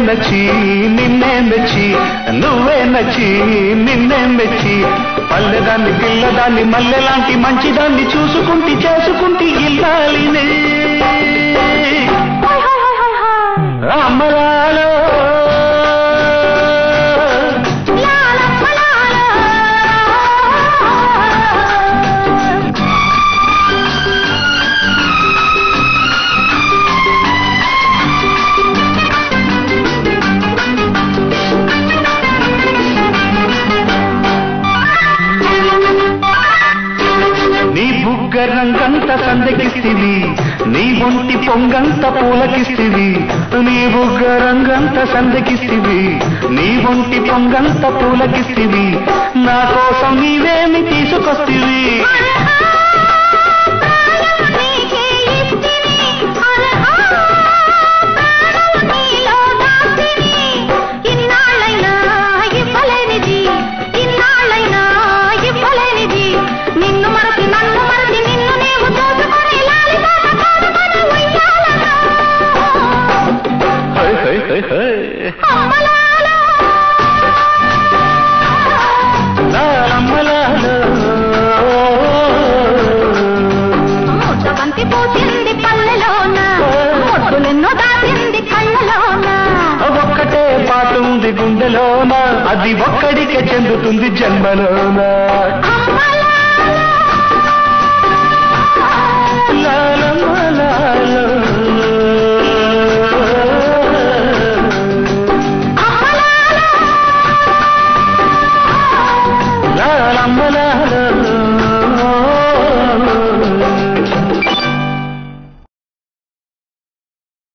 నచ్చి నిన్నే మెచ్చి నువ్వే నచ్చి నిన్నే మెచ్చి పల్లెదాన్ని పిల్లదాన్ని మల్లెలాంటి మంచిదాన్ని చూసుకుంటి చేసుకుంటి ఇల్లాలినే హాయ్ హాయ్ హాయ్ హాయ్ హాయ్ అమ్మలాలో లాలమ్మ లాలా. నీ బుగ్గ రంగంత సందకిస్తివి నీ ఒంటి పొంగంత పూలకిస్తివి నీ బుగ్గ రంగంత సందకిస్తివి నీ ఒంటి పొంగంత పూలకిస్తివి నా కోసం నీవేమి తీసుకొస్తివి నీకే ఇస్తిని అరహా నీలో దాస్తిని ఇన్నాళ్ళైనా ఇవ్వలేనిది ఇన్నాళ్ళైనా ఇవ్వలేనిది నిన్ను మరచి నన్ను మరచి నిన్ను నీవు దోచుకొని లాలిపాట పాడుకొని ఉయ్యాలలో హై, హై, హై, హై. అమ్మలాలో లాలమ్మలాలో. ముద్దబంతి పూసింది పల్లెలోన ముద్దులెన్నో దాచింది కళ్ళలోన ఒక్కటే పాటుంది గుండెలోన అది ఒక్కడికే చెందుతుంది జన్మలోన ఆ